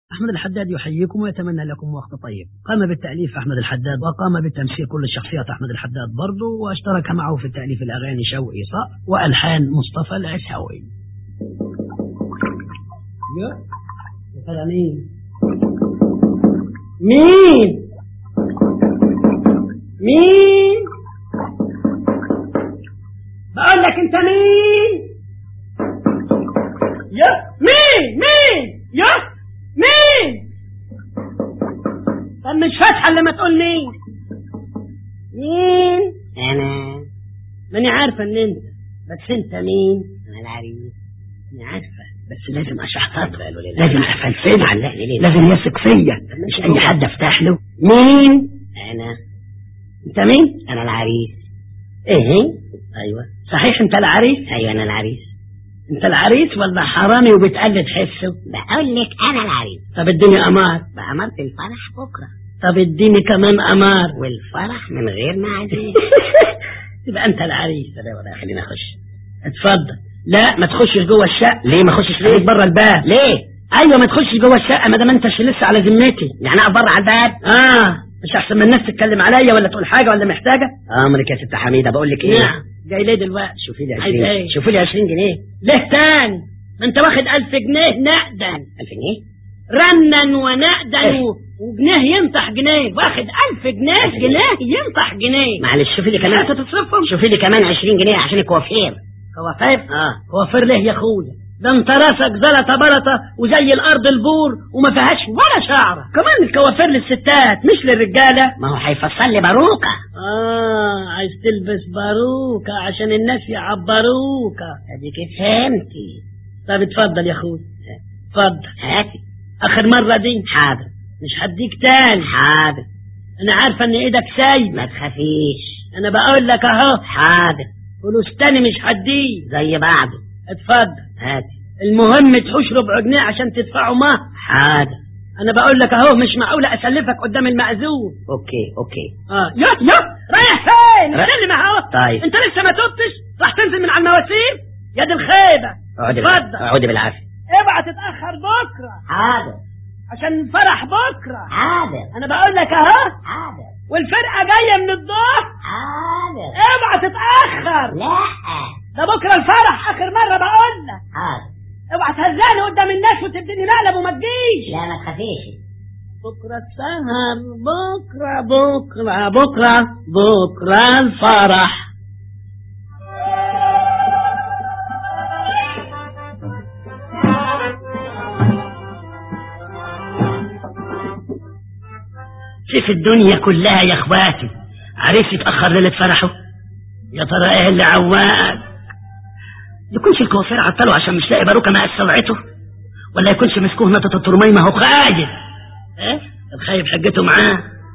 أحمد الحداد يحييكم ويتمنى لكم وقت طيب قام بالتأليف أحمد الحداد وقام بتمثيل كل الشخصيات أحمد الحداد برضه واشترك معه في تأليف الأغاني شوقي صقر وألحان مصطفى العساوي يا ترى مين مين مين بقول لك انت مين يا مين مين يا مين طب مش فاتحه لما تقول مين مين انا ماني عارفه ان انت بس انت مين انا العريس ماني عارفه بس لازم اشحطط قالوا لي لا. لازم افلفل علقني ليه لازم يثق فيا مش اي حد افتح له مين انا انت مين انا العريس ايه ايوه صحيح انت العريس ايوه انا العريس انت العريس ولا حرامي وبتقلد حسه بقول لك انا العريس طب اديني امار بأمرت الفرح بكره طب اديني كمان امار والفرح من غير معزيم تبقى انت العريس طب يلا خلينا اخش اتفضل لا ما تخشش جوه الشقه ليه ما اخشش خليك بره الباب ليه ايوه ما تخشش جوه الشقه ما دام انتش لسه على ذمتي يعني اقف بره على الباب اه مش احسن ما الناس تتكلم عليا ولا تقول حاجه ولا محتاجه امرك يا ست حميده بقول لك ايه نعم جاي ليه دلوقتي شوفي لي عايز 20 ايه؟ شوفي لي 20 جنيه ليه تاني ما انت واخد ألف جنيه نقدا 1000 جنيه رنا ونقدا إيه؟ و- وجنيه ينطح جنيه واخد ألف جنيه جنيه ينطح جنيه معلش شوفي لي كمان انت تصرفهم شوفي لي كمان 20 جنيه عشان الكوافير كوافير اه كوافير ليه يا اخويا ده انت راسك زلطه بلطه وزي الارض البور وما فيهاش ولا شعره كمان الكوافير للستات مش للرجاله ما هو هيفصل لي باروكه اه عايز تلبس باروكه عشان الناس يعبروكه اديك فهمتي طب اتفضل يا اخويا اتفضل هاتي اخر مره دي حاضر مش هديك تاني حاضر انا عارفه ان ايدك سايبه ما تخافيش انا بقول لك اهو حاضر فلوس تاني مش هديك زي بعضه اتفضل هاتي المهم تحوش ربع جنيه عشان تدفعوا مهر حاضر انا بقول لك اهو مش معقوله اسلفك قدام المأذون اوكي اوكي اه يا يا رايح فين را- سلم اهو طيب. انت لسه ما تبتش راح تنزل من على المواسير يا دي الخيبه اقعدي اتفضل بالعافيه اقعدي بالعافيه اوعى تتاخر بكره حاضر عشان الفرح بكره حاضر انا بقول لك اهو حاضر والفرقه جايه من الظهر حاضر اوعى تتاخر لا ده بكره الفرح اخر مره بقول لك حاضر اوعى تهزاني قدام الناس وتديني مقلب وما تجيش لا ما تخافيش بكره السهر بكره بكره بكره بكره الفرح في في الدنيا كلها يا اخواتي عريس يتاخر ليله فرحه يا ترى ايه اللي عواك يكونش الكوافير عطله عشان مش لاقي باروكه مقاس سلعته ولا يكونش مسكوه نطة الترمي ما هو خايف ايه الخايف حجته معاه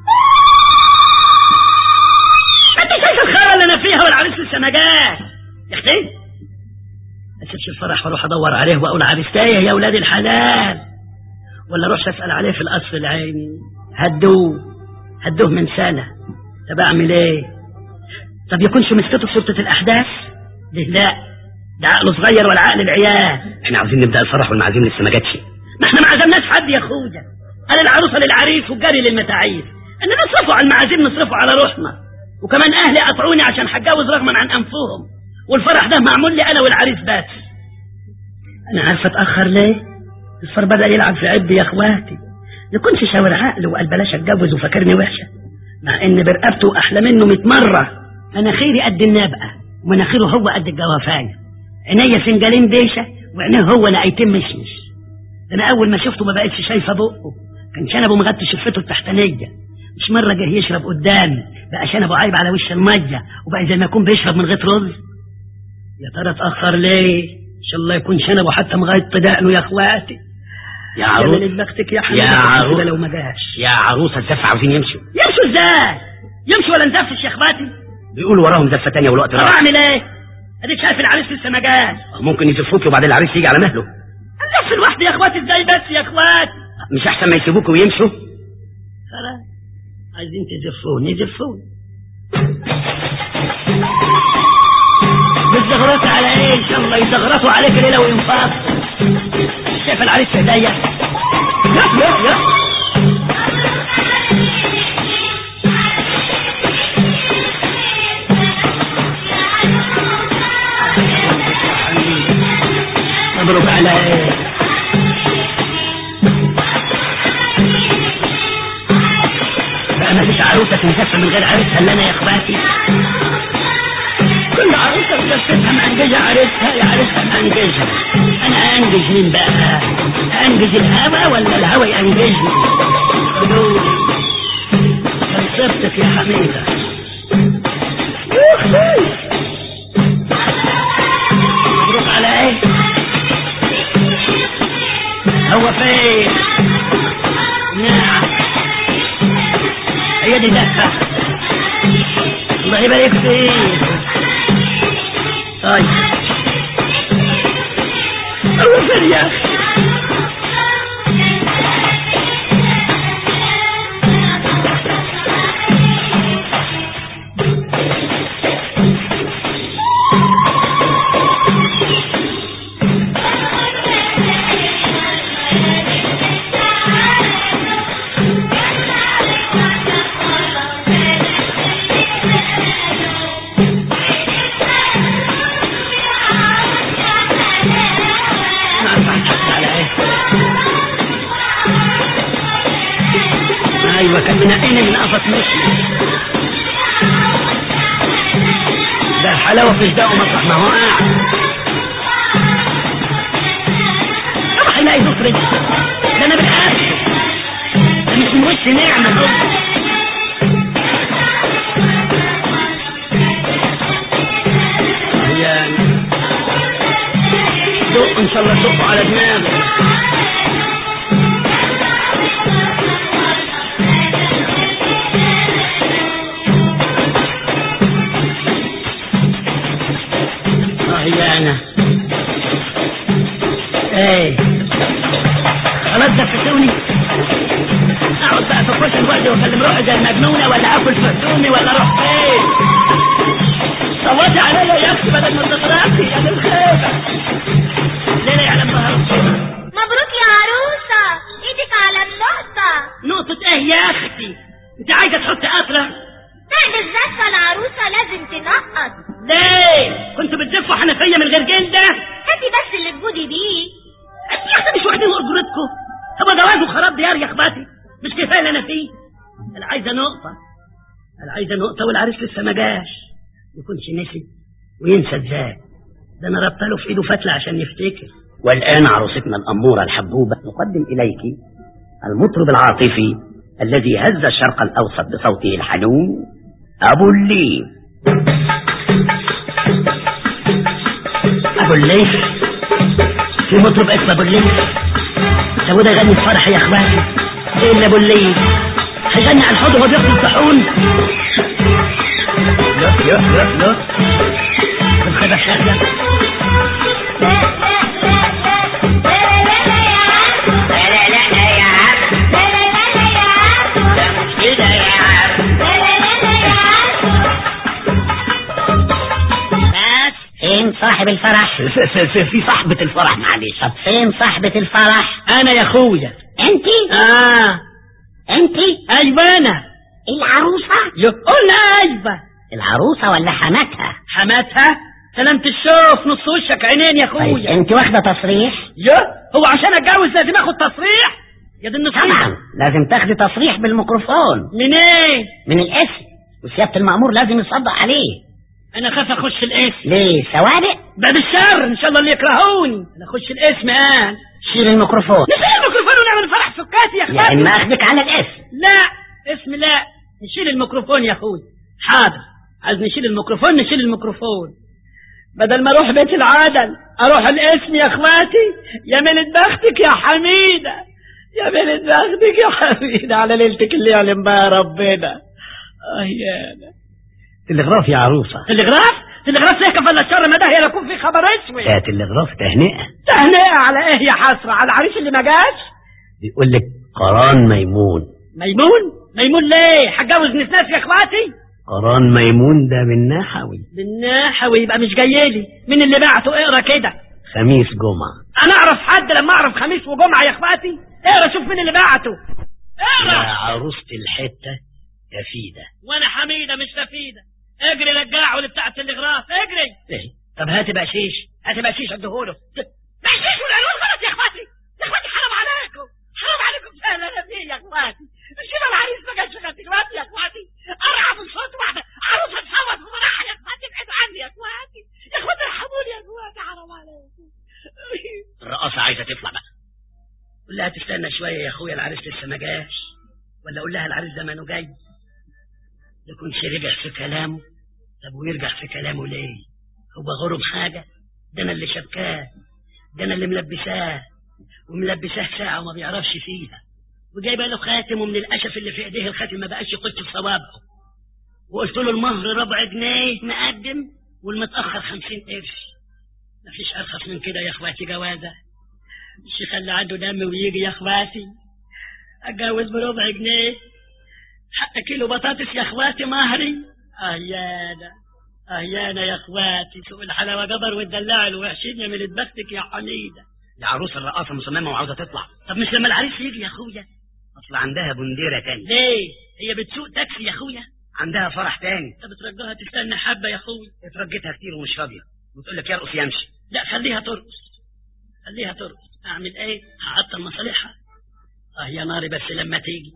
انت شايف الخير اللي انا فيها والعريس لسه ما جاش يا اختي اسيبش الفرح واروح ادور عليه واقول عريس تايه يا ولاد الحلال ولا اروح اسال عليه في القصر العيني هدوه هدوه من سنه طب اعمل ايه طب يكونش مسكته سلطه الاحداث ليه لا ده عقله صغير ولا عقل العيال احنا عاوزين نبدا الفرح والمعازيم لسه ما جاتش ما احنا ما عزمناش حد يا اخويا انا العروسه للعريس والجري للمتاعيس ان نصرفوا على المعازيم نصرفوا على روحنا وكمان اهلي قطعوني عشان هتجوز رغما عن انفهم والفرح ده معمول لي انا والعريس بس انا عارفه اتاخر ليه الصفر بدا يلعب في عبي يا اخواتي يكونش شاور عقل وقال بلاش اتجوز وفاكرني وحشه مع ان برقبته احلى منه 100 مره مناخيري قد النبقه ومناخيره هو قد الجوافايه عينيا سنجالين ديشه وعينيه هو لقيتين مشمش ده انا اول ما شفته ما بقتش شايفه بقه كان شنبه مغطي شفته التحتانيه مش مره جه يشرب قدامي بقى شنبه عايب على وش الميه وبقى زي ما يكون بيشرب من غير رز يا ترى اتاخر ليه ان شاء الله يكون شنبه حتى مغطي دقنه يا اخواتي يا يا عروس من بختك يا حبيبي يا عروس. كده لو ما جاش يا عروسه الزفه عاوزين يمشوا يمشوا ازاي يمشوا ولا نزفش يا اخواتي بيقولوا وراهم زفه تانية والوقت طب راح اعمل ايه اديك شايف العريس لسه ما جاش ممكن يزفوك وبعدين العريس يجي على مهله نلف لوحدي يا اخواتي ازاي بس يا اخواتي مش احسن ما يسيبوك ويمشوا خلاص عايزين تزفوني زفوني بتزغرطوا على ايه ان شاء الله يزغرطوا عليك ليله وينفاق شايف العريس في ايديا يا يا يا مبروك عليك بقى ما فيش عروسة تنزف من غير عريسها اللي انا يا اخواتي كل عروسة بلفتها مأنججة عريسها يا عريسها مأنججها انا انجز مين بقى انجز الهوى ولا الهوى ينجزني خدوني كان صرتك يا حميدة مبروك على ايه هو فين نعم هي دي دكة الله يبارك فيك طيب هو فين يا اخي على ايه ايوه كان منقيني من قفص مشي ده الحلاوه في جداء مطرح ما هو قاعد راح يلاقي له فريج ده انا بالعكس ده مش من وش نعمه دول يعني دق ان شاء الله دقوا على دماغي اه يا انا ايه خلاص دفتوني اقعد بقى في كل الوقت واكلم روحي زي المجنونه ولا اكل في هدومي ولا اروح فين صوتي عليا يا اختي بدل ما تغرقي يا دي الخيبه ليه يعلم بها ربنا مبروك يا عروسة ايدك على النقطة نقطة ايه يا اختي انت عايزة تحطي قطرة بعد الزفة العروسة لازم تنقط ليه كنت بتزفوا حنفية من غير جلدة هاتي بس اللي تجودي بيه انت يا اختي مش واخدين اجرتكم هو جواز وخراب ديار يا اخواتي مش كفاية اللي انا فيه انا عايزة نقطة انا عايزة نقطة والعريس لسه ما جاش يكونش نسي وينسى ازاي ده انا ربط له في ايده فتلة عشان يفتكر والآن عروستنا الأمورة الحبوبة نقدم إليك المطرب العاطفي الذي هز الشرق الأوسط بصوته الحنون أبو الليل ابو الليل في مطرب اسمه ابو الليل طب وده يغني الفرح يا اخواتي ايه اللي ابو الليل هيغني على الحوض وهو بياكل الطاحون لا لا لا لا الخيبة شاهدة لا لا لا لا يا عم لا لا لا لا يا عم لا مش كده يا عم لا لا لا لا يا عم بس فين صاحب الفرح في, في, في, في صاحبة الفرح معلش طب فين صاحبة الفرح انا يا اخويا انت اه انت ايوه انا العروسة يقول ايوه العروسة ولا حماتها حماتها سلامة الشوف نص وشك عينين يا طيب اخويا انت واخدة تصريح يا هو عشان اتجوز لازم اخد تصريح يا دي النصيحة طبعا لازم تاخدي تصريح بالميكروفون منين من الاسم وسيادة المأمور لازم يصدق عليه انا خاف اخش الاسم ليه سوابق بعد الشر ان شاء الله اللي يكرهوني انا اخش الاسم الان شيل الميكروفون نشيل الميكروفون ونعمل فرح سكاتي يا يا اخواتي اما اخدك على الاسم لا اسم لا نشيل الميكروفون يا اخوي حاضر عايز نشيل الميكروفون نشيل الميكروفون بدل ما اروح بيت العدل اروح الاسم يا اخواتي يا ملت بختك يا حميده يا ملت بختك يا حميده على ليلتك اللي يعلم بها ربنا اه يا تلغراف يا عروسة تلغراف تلغراف ليه كفل الشر ما ده هي يكون في خبر اسود يا تلغراف تهنئة تهنئه على ايه يا حسره على العريس اللي ما جاش بيقول لك قران ميمون ميمون ميمون ليه هتجوز نسناس يا اخواتي قران ميمون ده من نحوي بالنحوي يبقى مش جاي لي مين اللي بعته اقرا كده خميس جمعة انا اعرف حد لما اعرف خميس وجمعة يا اخواتي اقرا شوف مين اللي بعته يا اقرا عروسة الحتة تفيدة وانا حميدة مش سفيدة اجري رجعه لبتاعة الاغراف اجري ايه طب هات بقشيش هات بقشيش اديهوله ماشيش والعنوان غلط يا اخواتي يا اخواتي حرام عليكم حرام عليكم سهل انا فيه يا اخواتي شوف العريس ما جاش لغايه دلوقتي يا اخواتي ارعى من صوت واحده عروسه تصوت ومناحه يا اخواتي ابعدوا عني يا اخواتي يا اخواتي ارحموني يا اخواتي حرام عليكم الرقاصة عايزة تطلع بقى قول لها تستنى شوية يا اخويا العريس لسه ما جاش ولا قول لها العريس زمانه جاي يكونش رجع في كلامه طب ويرجع في كلامه ليه هو غرم حاجة ده انا اللي شبكاه ده انا اللي ملبساه وملبساه ساعة وما بيعرفش فيها وجايبه له خاتم ومن القشف اللي في ايديه الخاتم ما بقاش يخش في صوابعه وقلت له المهر ربع جنيه مقدم والمتأخر خمسين قرش مفيش أرخص من كده يا اخواتي جوازة الشيخ اللي عنده دم ويجي يا اخواتي اتجوز بربع جنيه حق كيلو بطاطس يا اخواتي مهري اهيانا اهيانا يا اخواتي سوق الحلاوه جبر والدلاع الوحشين يا ملت بختك يا حميده العروسه الرقاصه مصممه وعاوزه تطلع طب مش لما العريس يجي يا اخويا اصل عندها بنديره تاني ليه هي بتسوق تاكسي يا اخويا عندها فرح تاني طب ترجوها تستنى حبه يا اخويا اترجتها كتير ومش راضيه وتقول لك يرقص يمشي لا خليها ترقص خليها ترقص اعمل ايه هعطل مصالحها اه يا ناري بس لما تيجي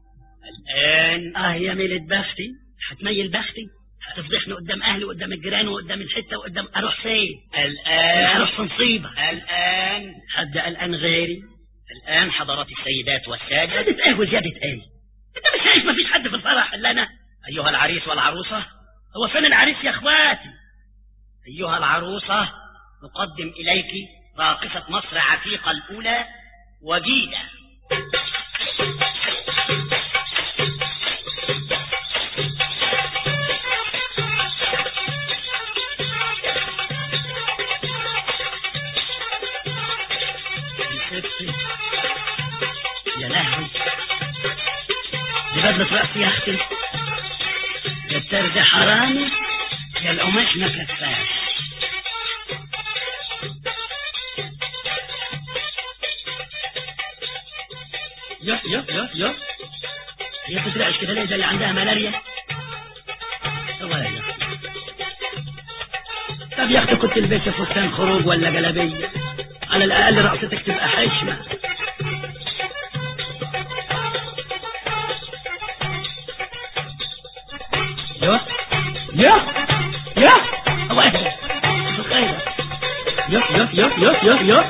الان اه يا ميلة بختي هتميل بختي هتفضحني قدام اهلي وقدام الجيران وقدام الحته وقدام اروح فين الان اروح في مصيبه الان حد قلقان غيري الان حضرات السيدات والسادة زيادة ايه وزيادة ايه انت مش شايف مفيش حد في الفرح الا انا ايها العريس والعروسه هو فين العريس يا اخواتي ايها العروسه نقدم اليك راقصه مصر عتيقه الاولى وجيده ستي يا لهوي دي بدلة رأسي يا اختي يا الترد حرامي يا القماش ما كفاش يا يا يا يا هي بتترعش كده ليه زي اللي عندها ملاريا هو يا أختي. طب يا اختي كنت تلبسي فستان خروج ولا جلابيه على الاقل رقصتك تبقى حشمه يا يا يا الله يهديك خير يا يا يا يا يا يا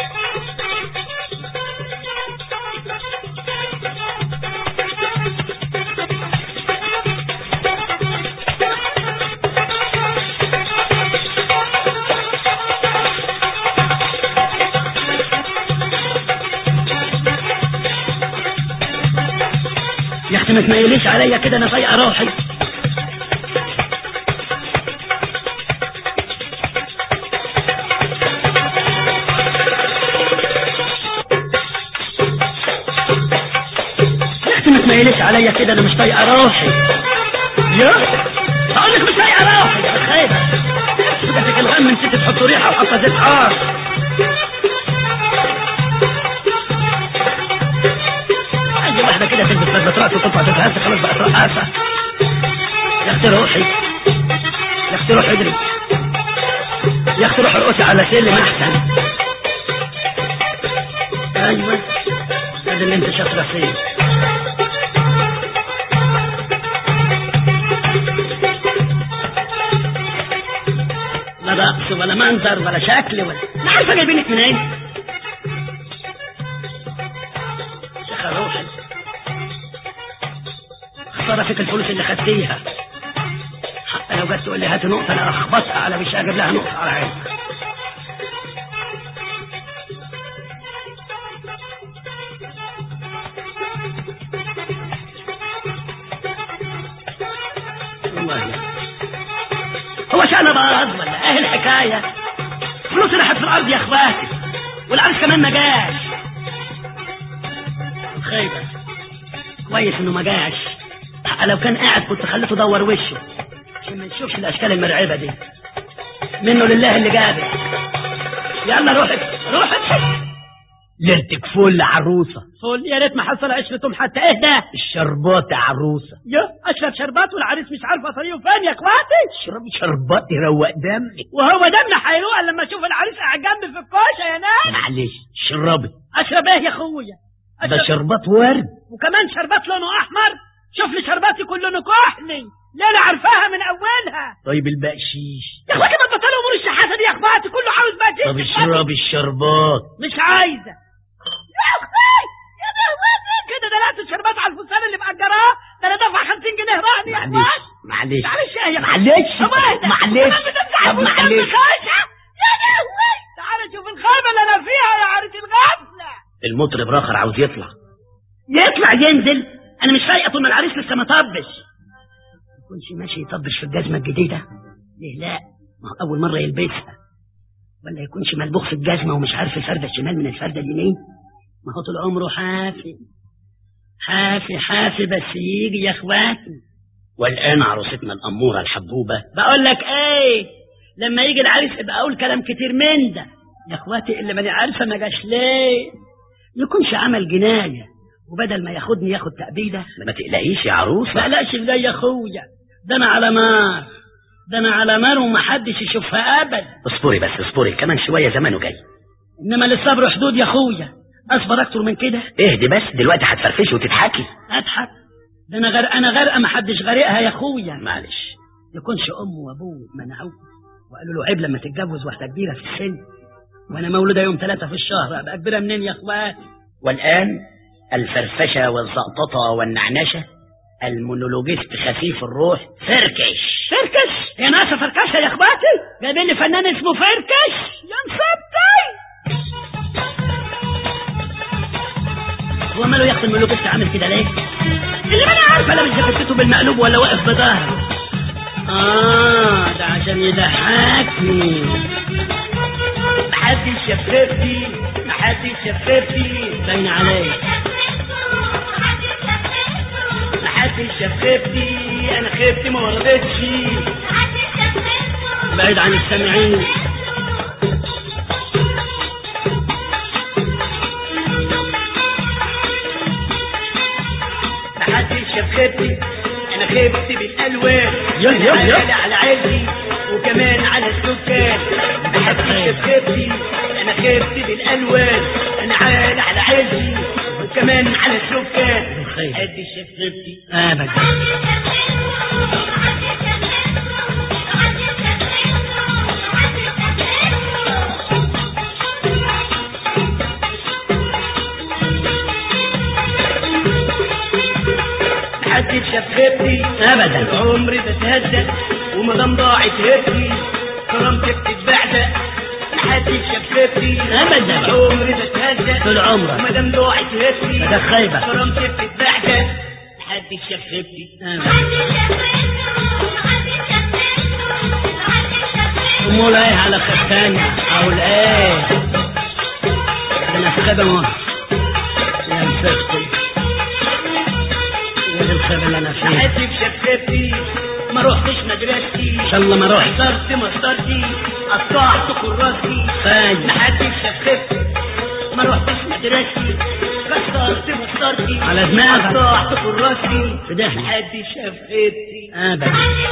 يا اختي ما تميليش عليا كده انا فايقه روحي يا اختي ما تميليش عليا كده انا مش طايقه روحي يا اقول لك مش طايقه روحي يا خايبه بدك الغم نسيت تحط ريحه وحاطه زيت حار اي واحده كده تلبس بدله راسه وتطلع تتهز خلاص بقت رقاصه يا اختي روحي يا اختي روحي اجري يا اختي روحي ارقصي على سلم احسن ايوه هذا اللي انت شاطره فيه لا رقص ولا منظر ولا شكل ولا انا عارفه جايبينك منين شيخة روحي خسارة فيك الفلوس اللي خدتيها حتى لو جت تقول لي هات نقطة انا اخبطها على مش اجيب لها نقطة على عينها والله هو شأن باظ ولا ايه الحكاية فلوسي راحت في الارض يا اخواتي والعريس كمان ما جاش خايبة كويس انه ما جاش حق لو كان قاعد كنت خليته دور وشه عشان ما نشوفش الاشكال المرعبة دي منه لله اللي جابك يلا روحي روحي ليلتك فل عروسة فول يا ريت ما حصل عشرتهم حتى اهدى الشربات يا عروسة يا اشرب شربات والعريس مش عارفه طريقه فين يا اخواتي اشربي شربات يروق دمك وهو دمنا هيروق لما اشوف العريس قاعد جنبي في الكوشه يا ناس معلش شربي اشرب ايه يا اخويا ده أشرب- شربات ورد وكمان شربات لونه احمر شوف لي شرباتي كل لونه كحلي لا انا عارفاها من اولها طيب البقشيش يا اخواتي ما تبطلوا امور الشحاته دي يا اخواتي كله عاوز بقى طب اشربي الشربات مش عايزه يا اختي يا دهوتي كده دلعت الشربات على الفستان اللي مأجراه ده انا دافع 50 جنيه رهن يا معلش اخواتي معلش معلش ايه يا معلش طب اهدى. معلش كمان بتمسح طب الفستان معلش بخاشة. يا لهوي تعال شوف الخيبه اللي انا فيها يا عريس الغفله المطرب راخر عاوز يطلع يطلع ينزل انا مش فايقه طول ما العريس لسه ما طبش يكونش ماشي يطبش في الجزمه الجديده ليه لا ما هو اول مره يلبسها ولا يكونش ملبوخ في الجزمه ومش عارف الفرده الشمال من الفرده اليمين ما هو طول عمره حافي حافي حافي بس يجي يا اخواتي والآن عروستنا الأمورة الحبوبة بقول لك ايه لما يجي العريس يبقى اقول كلام كتير من ده يا اخواتي اللي ماني عارفه ما جاش ليه يكونش عمل جنايه وبدل ما ياخدني ياخد تأبيده ما تقلقيش يا عروسة ما قلقش في ده يا اخويا ده انا على نار ده انا على نار ومحدش يشوفها ابدا اصبري بس اصبري كمان شوية زمانه جاي انما للصبر حدود يا اخويا اصبر اكتر من كده اهدي بس دلوقتي هتفرفشي وتضحكي اضحك ده انا غرقانه غرقه محدش غرقها يا اخويا معلش يكونش امه وابوه منعوه وقالوا له عيب لما تتجوز واحده كبيره في السن وانا مولوده يوم ثلاثة في الشهر ابقى كبيره منين يا اخواتي والآن الفرفشة والزقططة والنعنشة المونولوجيست خفيف الروح فركش فركش يا ناس فركشه يا اخواتي جايبين لي فنان اسمه فركش يا مصبتي هو ماله يا اختي الملوك عامل كده ليه اللي ما انا عارفه لا مش جاكيته بالمقلوب ولا واقف بظهره اه ده عشان يضحكني محدش شففتي محدش شففتي باين عليك محدش شففتي انا خفتي ما وردتش بعيد عن السامعين محدش شففتي انا خفتي بالالوان يا- يا- يا. على على عيلتي وكمان على السكان محدش شففتي انا خفتي بالالوان انا عالي على عيلتي وكمان على السكان بالخير. محدش شففتي ابدا محدش شففتي ابدا عمري بتهدى ومدام ضاعت هبتي كرامتي بتتبعدى محدش شففتي أبداً. عمري بتهدى طول عمرك. ومدام ضاعت هبتي ده خايبة. كرامتي بتتبعدى محدش شففتي امال ايه على خفتانة او ايه ده انا خيبة موت يا مسكتي يا دي الخيبة اللي انا فيها محدش شففتي ما روحتش مدرستي ان شاء الله ما اروح حضرت مسطرتي قطعت كراسي فاهم. محدش شفتي ما روحتش مدرستي كسرت مسطرتي على دماغك. قطعت كراسي في دهني. محدش شفتي ابدا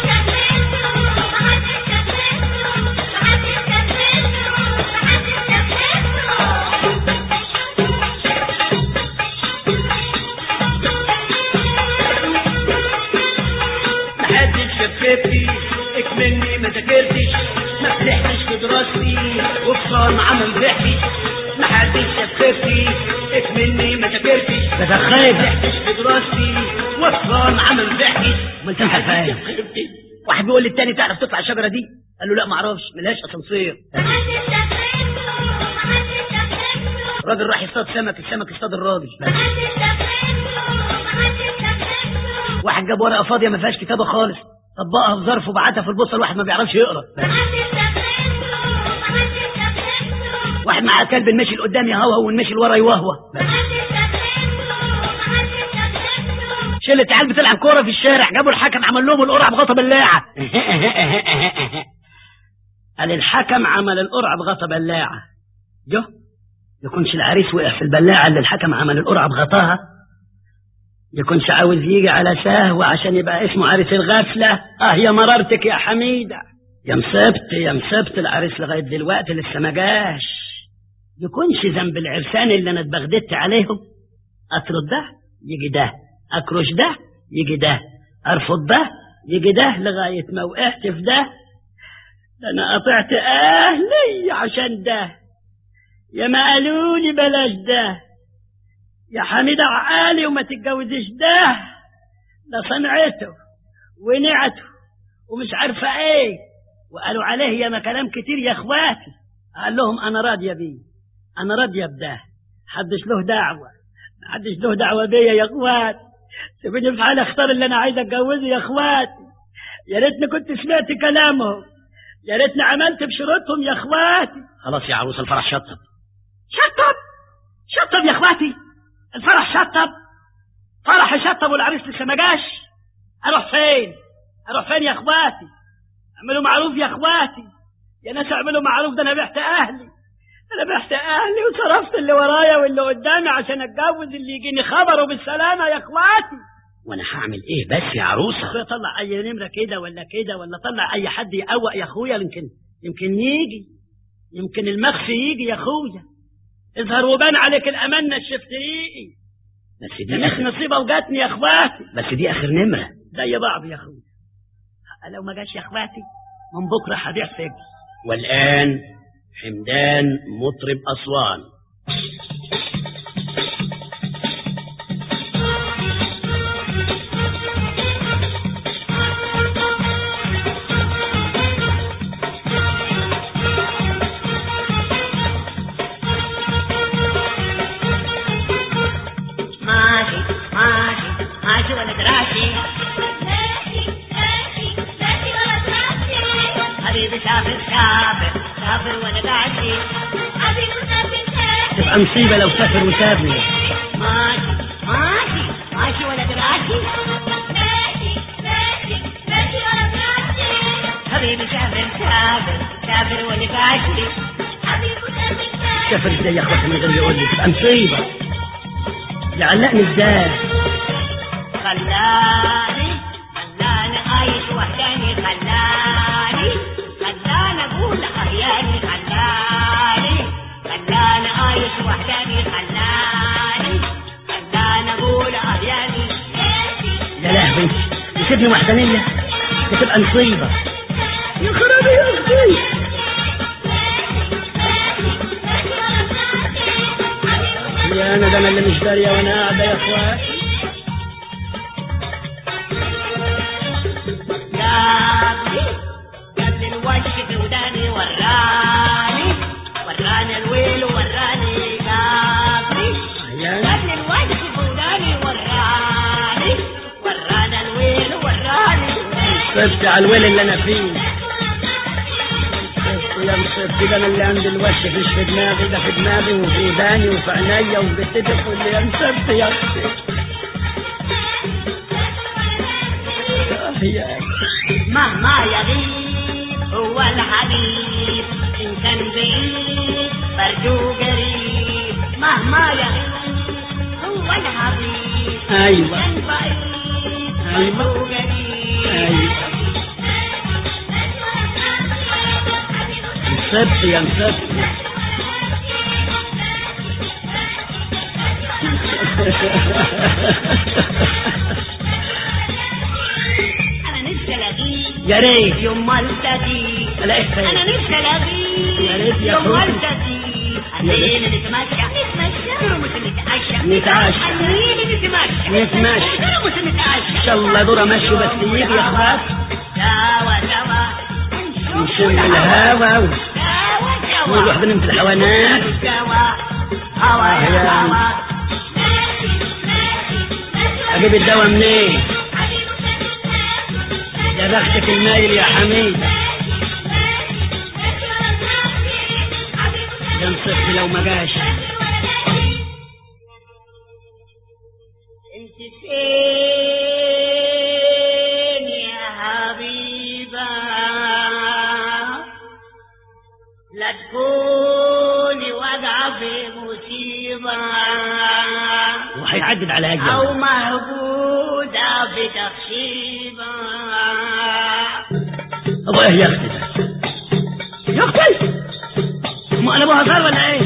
محدش شفتي اكملني ما ذاكرتش ما فرحتش في دراستي وفصان عمل فرحتي محدش شفتي اكملني ما ذاكرتش ده ده خايبة فرحتش في دراستي وفصان عمل فرحتي امال انت فاهم واحد بيقول للتاني تعرف تطلع الشجره دي قال له لا ما اعرفش ملهاش اسانسير راجل راح يصطاد سمك السمك اصطاد الراجل واحد جاب ورقه فاضيه ما فيهاش كتابه خالص طبقها في ظرف وبعتها في البوصه الواحد ما بيعرفش يقرا واحد معاه كلب المشي لقدام يهوهو والمشي لورا يوهوه شلة عيال بتلعب كوره في الشارع جابوا الحكم عمل لهم القرعه بغطا بلاعه قال الحكم عمل القرعه بغطا بلاعه جو يكونش العريس وقع في البلاعة اللي الحكم عمل القرعة بغطاها يكونش عاوز يجي على سهوة عشان يبقى اسمه عريس الغفلة اه يا مرارتك يا حميدة يا مصبت يا مصبت العريس لغاية دلوقتي لسه ما جاش يكونش ذنب العرسان اللي انا اتبغددت عليهم اطرد ده يجي ده اكرش ده يجي ده ارفض ده يجي ده لغاية ما وقعت في ده ده انا قطعت اهلي عشان ده يا ما قالوا لي بلاش ده يا حميدة عقالي وما تتجوزش ده ده صنعته ونعته ومش عارفة ايه وقالوا عليه يا ما كلام كتير يا اخواتي قال لهم انا راضية بيه انا راضية بده حدش له دعوة محدش له دعوة بيا يا اخوات سيبوني في حالي اختار اللي انا عايز اتجوزه يا اخواتي يا ريتني كنت سمعت كلامهم يا ريتني عملت بشروطهم يا اخواتي خلاص يا عروس الفرح شطب شطب شطب يا اخواتي الفرح شطب فرح شطب والعريس لسه ما جاش اروح فين اروح فين يا اخواتي اعملوا معروف يا اخواتي يا ناس اعملوا معروف ده انا بعت اهلي انا بعت اهلي وصرفت اللي ورايا واللي قدامي عشان اتجوز اللي يجيني خبره بالسلامه يا اخواتي وانا هعمل ايه بس يا عروسة اخويا طلع اي نمره كده ولا كده ولا طلع اي حد يقوق يا اخويا يمكن يمكن يجي يمكن المخفي يجي يا اخويا اظهر وبان عليك الامانه الشفتريقي بس دي ده مش اخر نصيبه وجاتني يا اخواتي بس دي اخر نمرة زي بعض يا اخويا لو ما جاش يا اخواتي من بكره هبيع سجن والان حمدان مطرب اسوان ماشي ماشي ماشي ولا دراسي حبيبي سافر سافر سافر ولا قاسي تبقى مصيبه لو سافر وسابني ماشي ماشي ماشي ولا دراسي حبيبي سافر سافر سافر ولا قاسي سافر ازاي يا اخواتي من غير يقول لي تبقى مصيبه يعلقني ازاي خلاني خلاني عايش وحداني خلاني خلاني اقول احياني خلاني خلاني عايش وحداني خلاني خلاني اقول احياني يا لهوي يسيبني وحدانيه دي تبقى مصيبه يا خرابي يا اختي يا انا ده انا اللي مش داريه وانا قاعده يا اخواتي جابني جابني الوش في وداني وراني وراني الويل وراني جابني احيانا جابني الوش في وداني وراني وراني الويل وراني صرت على الويل اللي انا فيه صرت يا مصيبتي ده انا اللي عندي الوش مش في دماغي ده في دماغي وفي وداني وفي عينيا وفي بتدي كل يا مصيبتي يا اختي آه يا أختي. مهما يغيب هو الحبيب إن كان بعيد برجو قريب مهما يغيب هو الحبيب ايوه كان بعيد أيوة. برجو قريب ايوه مصيبتي يا مصيبتي أنا نفسي ألاقيه يا ريت يوم ما التقي الاقيك أنا فين نفسي ألاقيه يا ريت يا يوم ما أخوي. التقي خلينا نتمشى نتمشى نرمس نتعشى نتعشى. خلينا نتمشى نتمشى. نرمس نتعشى ان شاء الله دور ماشي بس يجي يا اخوات سوا سوا نشم الهوا و- سوا سوا ونروح بنمت الحيوانات سوا هوا آه، يا يا هوا اجيب الدواء منين يا بختك المايل يا حميد يا مصيبتي لو ما جاش انت فين يا حبيبة لا تكوني وقت تعدد على اجل أو مهبودة بتخشيبة ابو ايه يا اختي ده يا اختي ما انا ابو هزار ولا ايه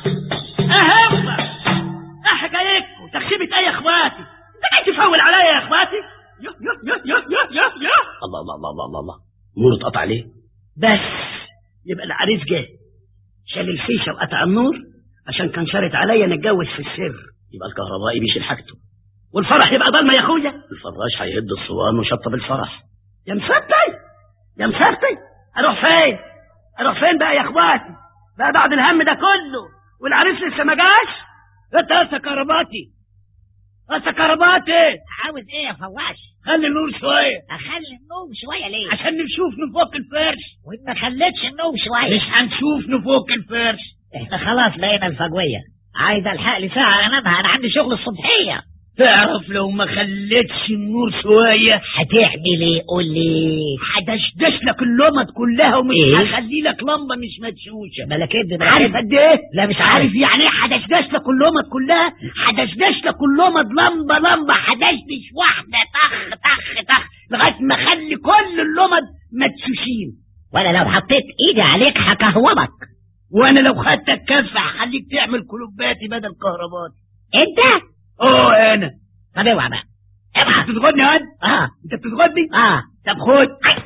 اهبة ايه حكايتكم تخشبة ايه يا اخواتي انت جاي تفول عليا يا اخواتي يا يا يا يا يا يا يا الله الله الله الله الله الله النور اتقطع عليه بس يبقى العريس جه شال الفيشه وقطع النور عشان كان شارط عليا نتجوز في السر يبقى الكهربائي بيشيل حاجته والفرح يبقى ضلمه يا اخويا الفراش هيهد الصوان وشطب الفرح يا مسطي يا مسطي اروح فين اروح فين بقى يا اخواتي بقى بعد الهم ده كله والعريس لسه ما جاش انت يا كهرباتي انت كهرباتي عاوز ايه يا فواش خلي النور شويه اخلي النوم شويه ليه عشان نشوف نفوق الفرش وانت ما خليتش النوم شويه مش هنشوف نفوق الفرش احنا خلاص لقينا الفجويه عايز الحق لي ساعه انامها انا عندي شغل الصبحيه تعرف لو ما خليتش النور شويه هتعمل ايه قول لي هدشدش لك اللمض كلها ومش إيه؟ هخلي لك لمبه مش مدشوشه بلا كدب بلا عارف كدب. قد ايه لا مش عارف عارف يعني ايه هدشدش لك اللمض كلها هدشدش لك اللمض لمبه لمبه هدشدش واحده طخ طخ طخ لغايه ما اخلي كل اللمض مدشوشين وانا لو حطيت ايدي عليك هكهوبك وانا لو خدتك كف هخليك تعمل كلوباتي بدل كهرباتي انت اه انا طب اوعى بقى انت بتغني هاد اه انت بتغني اه طب خد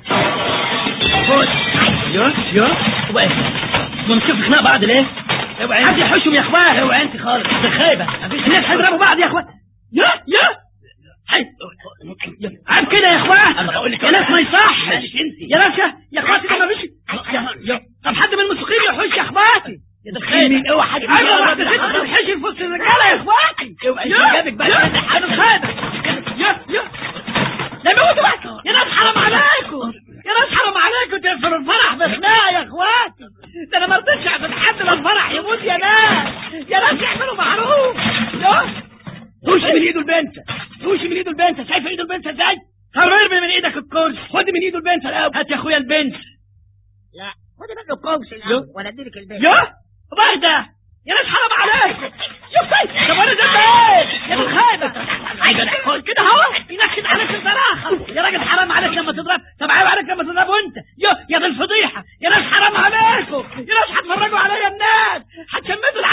خد يا يا وبقى ونشوف خناق بعض ليه اوعى حد يحوشهم يا اخوان اوعى انت خالص انت خايبه الناس هيضربوا بعض يا اخوان يا يا حي عيب كده يا اخوان انا بقول لك يا ناس ما يصح يا ناس يا يا اخواتي ده ما فيش يا يا طب حد من الموسيقيين يحوش يا اخواتي يا ده خايب اوعى حد ايوه واحده ست تتحشر في وسط الرجاله يا اخواتي اوعى جابك بقى انا خايب يا يا لا موتوا بقى يا ناس حرام عليكم يا ناس حرام عليكم تقفلوا الفرح بخناقه يا اخواتي ده انا ما رضيتش اعمل حد لا الفرح يموت يا ناس يا ناس اعملوا معروف يا توشي من ايده البنت توشي من ايده البنت شايف ايده البنت ازاي؟ طب ارمي من ايدك الكرسي خد من ايده البنت الاول هات يا اخويا البنت لا خدي منه كوبس يو. الاول وانا اديلك البيت يا بقى ده يا ناس حرام عليكم شوف طيب طب انا ذنبي ايه يا ناس خايبه عايز كده اهو ينكد عليك الصراحه يا راجل حرام عليك لما تضرب طب عيب عليك لما تضرب وانت يا يا دي الفضيحه يا ناس حرام عليكم يا ناس هتفرجوا عليا الناس هتشمتوا